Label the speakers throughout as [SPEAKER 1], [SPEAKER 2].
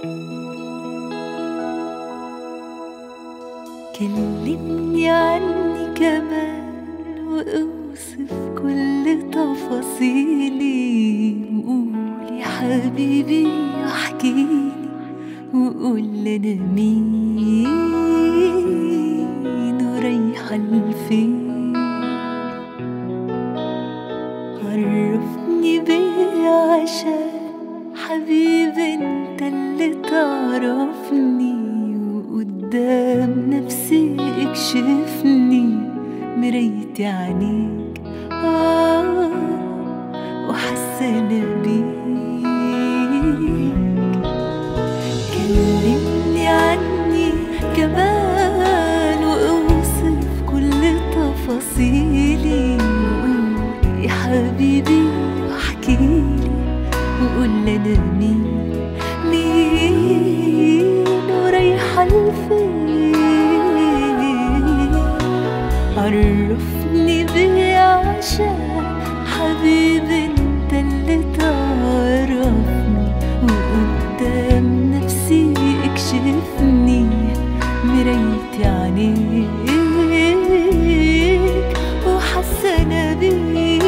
[SPEAKER 1] كلمني عني كمان واوصف كل تفاصيلي وقول يا حبيبي احكيلي وقول انا مين ورايحة لفين عرفني بيه عشان حبيبي انت اللي تعرفني وقدام نفسي اكشفني مرايتي عينيك آه وحسنا بيك كلمني عني كمان واوصف كل تفاصيلي وقول يا حبيبي احكيلي وقول انا مين مين ورايحة لفين عرفني بيه عشان حبيبي انت اللي تعرفني وقدام نفسي اكشفني مرايتي عينيك وحسنا بيك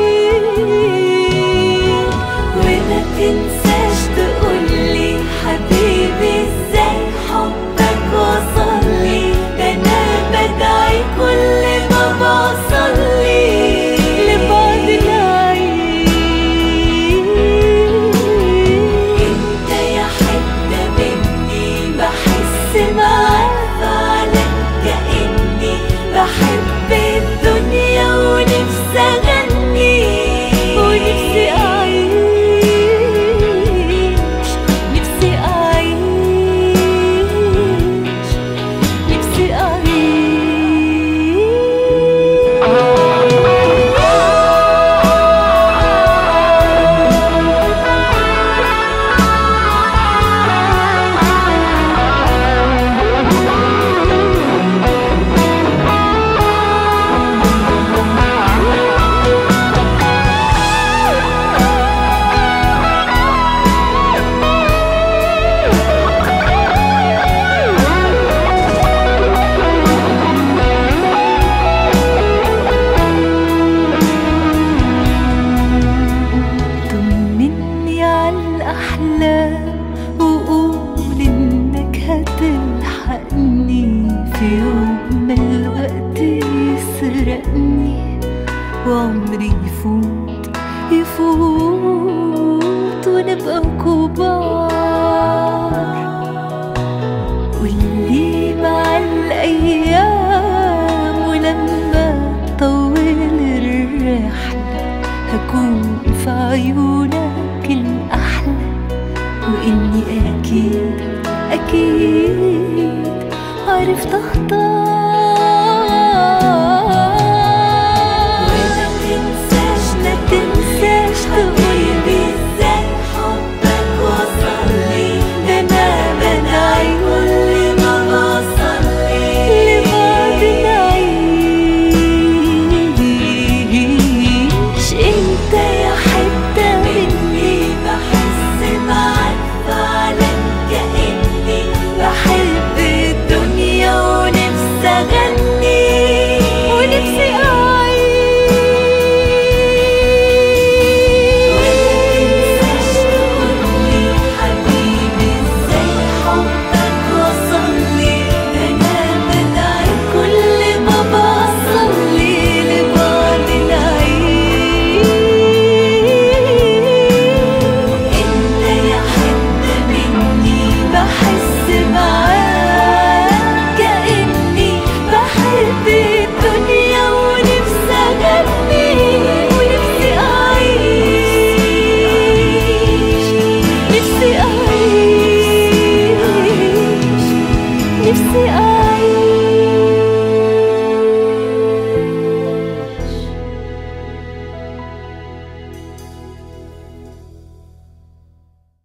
[SPEAKER 1] وما تنساش تقولي حبيبي ازاي حبك وصلي ده انا بدعي كل ما بصلي لبعض العيش انت يا حتة مني بحس معاك فعلا كأني بحب الدنيا ونفسي اغني ونفسي اعيش نفسي اعيش نفسي طمني على الأحلام وقول إنك هتلحقني في يوم ما الوقت يسرقني وعمري يفوت يفوت ونبقى كبار واللي مع الأيام ولما تطول الرحلة هكون في عيونك الأحلى وإني أكيد أكيد عرفت أختار وما تنساش ما تنساش تقولي ازاي حبك وصلي ده أنا بدعي كل ما بصلي لبعض نعيش انت يا حتة مني بحس معاك فعلا كأني بحب الدنيا ونفسي اغني ونفسي اعيش تقولي حبيبي ازاي حبك وصلي انا بدعي كل ما بصلي لبعض نعيش انت يا حتة مني بحس معاك كأني بحب الدنيا ونفسي اغني ونفسي اعيش نفسي اعيش نفسي اعيش